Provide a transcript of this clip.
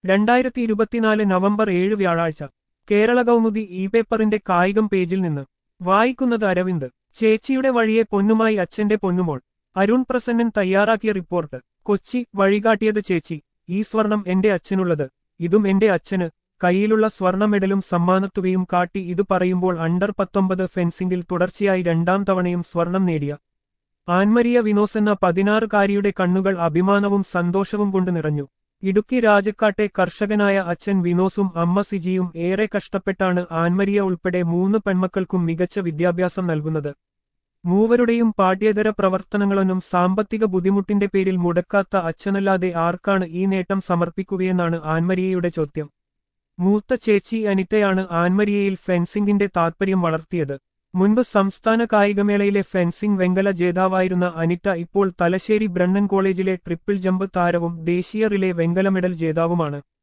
രണ്ടായിരത്തി ഇരുപത്തിനാല് നവംബർ ഏഴ് വ്യാഴാഴ്ച കേരള കൗമുദി ഇ പേപ്പറിന്റെ കായികം പേജിൽ നിന്ന് വായിക്കുന്നത് അരവിന്ദ് ചേച്ചിയുടെ വഴിയെ പൊന്നുമായി അച്ഛന്റെ പൊന്നുമോൾ അരുൺ പ്രസന്നൻ തയ്യാറാക്കിയ റിപ്പോർട്ട് കൊച്ചി വഴികാട്ടിയത് ചേച്ചി ഈ സ്വർണം എന്റെ അച്ഛനുള്ളത് ഇതും എന്റെ അച്ഛന് കയ്യിലുള്ള സ്വർണ്ണ മെഡലും സമ്മാനത്തുകയും കാട്ടി ഇത് പറയുമ്പോൾ അണ്ടർ പത്തൊമ്പത് ഫെൻസിംഗിൽ തുടർച്ചയായി രണ്ടാം തവണയും സ്വർണം നേടിയ ആൻമരിയ വിനോസ് എന്ന പതിനാറുകാരിയുടെ കണ്ണുകൾ അഭിമാനവും സന്തോഷവും കൊണ്ട് നിറഞ്ഞു ഇടുക്കി രാജക്കാട്ടെ കർഷകനായ അച്ഛൻ വിനോസും അമ്മ സിജിയും ഏറെ കഷ്ടപ്പെട്ടാണ് ആൻമരിയ ഉൾപ്പെടെ മൂന്ന് പെൺമക്കൾക്കും മികച്ച വിദ്യാഭ്യാസം നൽകുന്നത് മൂവരുടെയും പാഠ്യേതര പ്രവർത്തനങ്ങളൊന്നും സാമ്പത്തിക ബുദ്ധിമുട്ടിന്റെ പേരിൽ മുടക്കാത്ത അച്ഛനല്ലാതെ ആർക്കാണ് ഈ നേട്ടം സമർപ്പിക്കുകയെന്നാണ് ആൻമരിയയുടെ ചോദ്യം മൂത്ത ചേച്ചി അനിറ്റയാണ് ആൻമരിയയിൽ ഫെൻസിംഗിന്റെ താൽപര്യം വളർത്തിയത് മുൻപ് സംസ്ഥാന കായികമേളയിലെ ഫെൻസിംഗ് വെങ്കല ജേതാവായിരുന്ന അനിറ്റ ഇപ്പോൾ Thalassery Brennen college triple jump താരവും ദേശീയ റിലേ വെങ്കല മെഡൽ ജേതാവുമാണ്